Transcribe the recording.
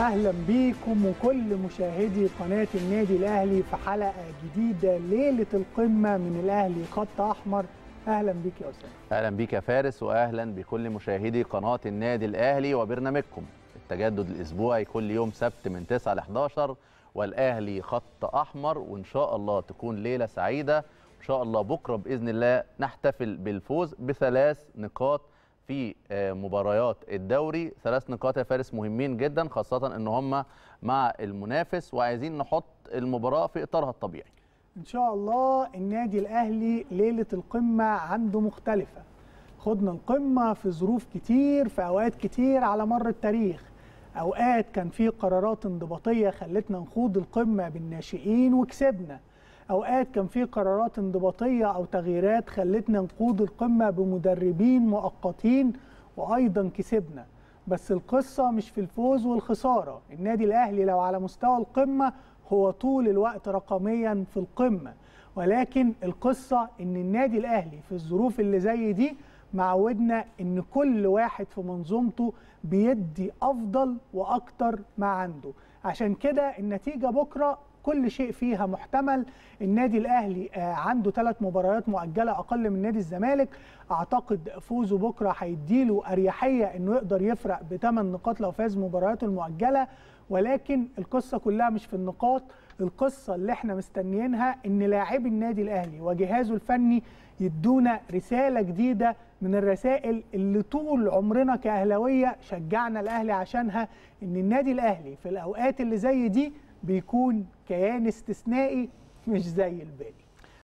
اهلا بيكم وكل مشاهدي قناه النادي الاهلي في حلقه جديده ليله القمه من الاهلي خط احمر اهلا بيك يا اسامه اهلا بيك يا فارس واهلا بكل مشاهدي قناه النادي الاهلي وبرنامجكم التجدد الاسبوعي كل يوم سبت من 9 ل 11 والاهلي خط احمر وان شاء الله تكون ليله سعيده ان شاء الله بكره باذن الله نحتفل بالفوز بثلاث نقاط في مباريات الدوري ثلاث نقاط يا فارس مهمين جدا خاصه ان هم مع المنافس وعايزين نحط المباراه في اطارها الطبيعي ان شاء الله النادي الاهلي ليله القمه عنده مختلفه خدنا القمه في ظروف كتير في اوقات كتير على مر التاريخ اوقات كان في قرارات انضباطيه خلتنا نخوض القمه بالناشئين وكسبنا اوقات كان في قرارات انضباطيه او تغييرات خلتنا نقود القمه بمدربين مؤقتين وايضا كسبنا بس القصه مش في الفوز والخساره النادي الاهلي لو على مستوى القمه هو طول الوقت رقميا في القمه ولكن القصه ان النادي الاهلي في الظروف اللي زي دي معودنا ان كل واحد في منظومته بيدي افضل واكتر ما عنده عشان كده النتيجه بكره كل شيء فيها محتمل النادي الاهلي عنده ثلاث مباريات مؤجله اقل من نادي الزمالك اعتقد فوزه بكره هيديله اريحيه انه يقدر يفرق بثمان نقاط لو فاز مبارياته المؤجله ولكن القصه كلها مش في النقاط القصه اللي احنا مستنيينها ان لاعبي النادي الاهلي وجهازه الفني يدونا رساله جديده من الرسائل اللي طول عمرنا كاهلاويه شجعنا الاهلي عشانها ان النادي الاهلي في الاوقات اللي زي دي بيكون كيان استثنائي مش زي الباقي